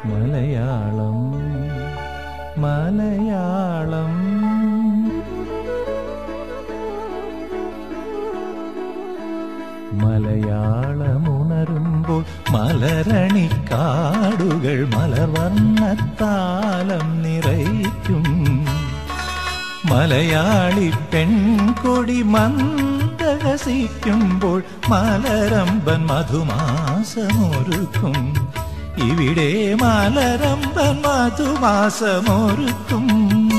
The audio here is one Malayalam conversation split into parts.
മലയാളം മലയാളം മലയാളമുണരുമ്പോൾ മലരണിക്കാടുകൾ മലർവർണ്ണത്താലം നിറയ്ക്കും മലയാളി പെൺകൊടി മന്ദഹസിക്കുമ്പോൾ മലരമ്പൻ മധുമാസമൊരുക്കും ഇവിടെ മലരമ്പൻ മധുമാസമൊരുക്കും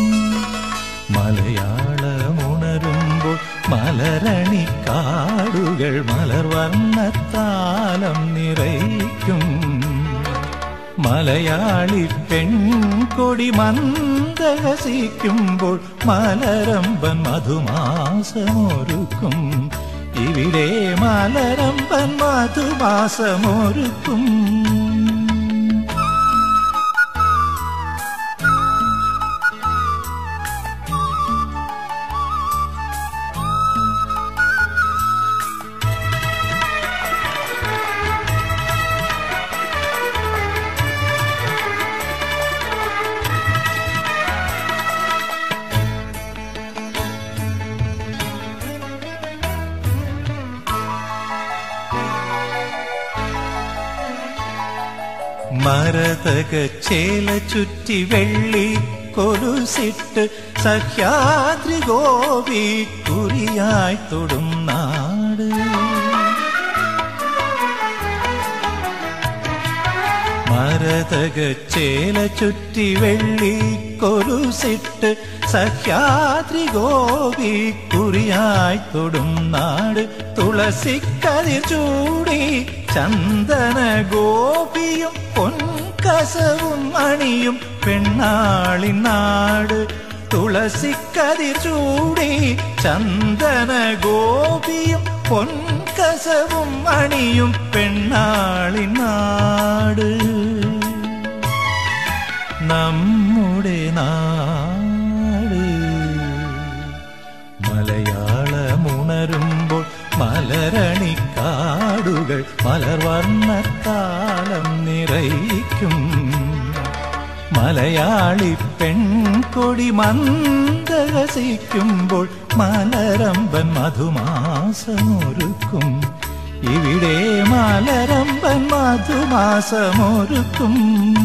മലയാളമുണരുമ്പോൾ മലരണിക്കാടുകൾ മലർവർണ്ണത്താലം നിറയ്ക്കും മലയാളി പെൺകൊടി മന്ദഹസിക്കുമ്പോൾ മലരമ്പൻ മധുമാസമൊരുക്കും ഇവിടെ മലരമ്പൻ മധുമാസമൊരുക്കും മരതക ചേല ചുറ്റി വെള്ളി കൊലുസിട്ട് സഹ്യാദ്രി ഗോപി കുറിയായി തൊടും നാട് മരതക ചേല ചുറ്റി വെള്ളി കൊലുസിട്ട് സഹ്യാദ്രി ഗോപി കുറിയായി തൊടും നാട് തുളസിക്കതിർ ചൂടി ചന്ദന ഗോപിയും പൊൻകസവും അണിയും പെണ്ണാളി നാട് തുളസിക്കതിർ ചൂടി ചന്ദന ഗോപിയും പൊൻകസവും അണിയും പെണ്ണാളി നാട് നമ്മുടെ നാട് മലയാളമുണരുമ്പോൾ മലരണിക്കാടുകൾ മലർവർണ്ണത്താലം നിറയ്ക്കും മലയാളി പെൺകൊടി മന്ദഹസിക്കുമ്പോൾ മലരമ്പൻ മധുമാസമൊരുക്കും ഇവിടെ മലരമ്പൻ മധുമാസമൊരുക്കും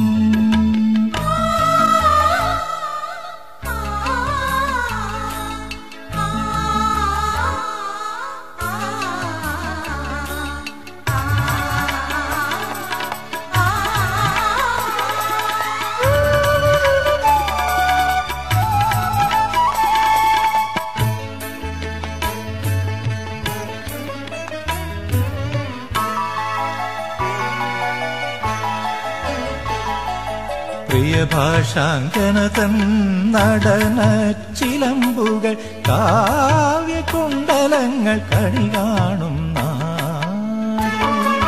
പ്രിയ ഭാഷാങ്കന തൻ നടന ചിലമ്പുകൾ കാവ്യകുണ്ടലങ്ങൾ കണി കാണും നാട്.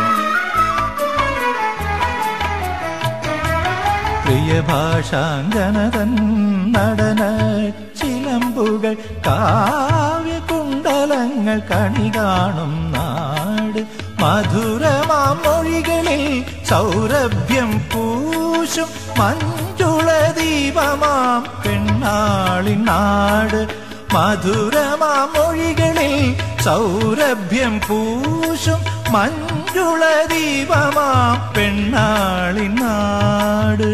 പ്രിയ ഭാഷാങ്കന തൻ നടന ചിലമ്പുകൾ കാവ്യകുണ്ടലങ്ങൾ കണി കാണും നാട് മധുരമാമൊഴികളിൽ സൗരഭ്യം പൂശും മഞ്ജുള ദീപമാം പെണ്ണാളി നാട് മധുരമാമൊഴികളിൽ സൗരഭ്യം പൂശും മഞ്ജുള ദീപമാം പെണ്ണാളി നാട്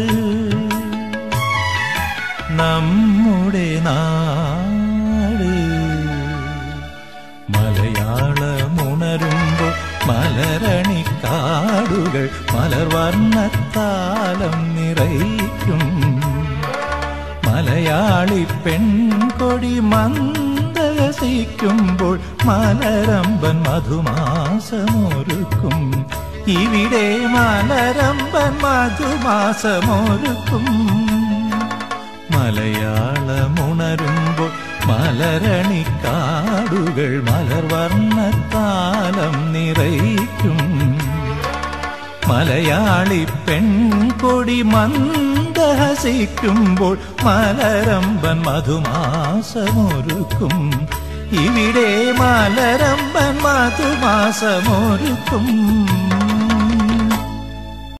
നമ്മുടെ നാട് മലയാളമുണരുമ്പോൾ മലരണിക്കാടുകൾ മലർവർണ്ണത്താലം നിറയ്ക്കും മലയാളി പെൺകൊടി മന്ദഹസിക്കുമ്പോൾ മലരമ്പൻ മധുമാസമൊരുക്കും ഇവിടെ മലരമ്പൻ മധുമാസമൊരുക്കും മലയാളമുണരുമ്പോൾ മലരണിക്കാടുകൾ മലർവർണ്ണത്താലം നിറയ്ക്കും മലയാളി പെൺകൊടി മന്ദഹസിക്കുമ്പോൾ മലരമ്പൻ മധുമാസമൊരുക്കും ഇവിടെ മലരമ്പൻ മധുമാസമൊരുക്കും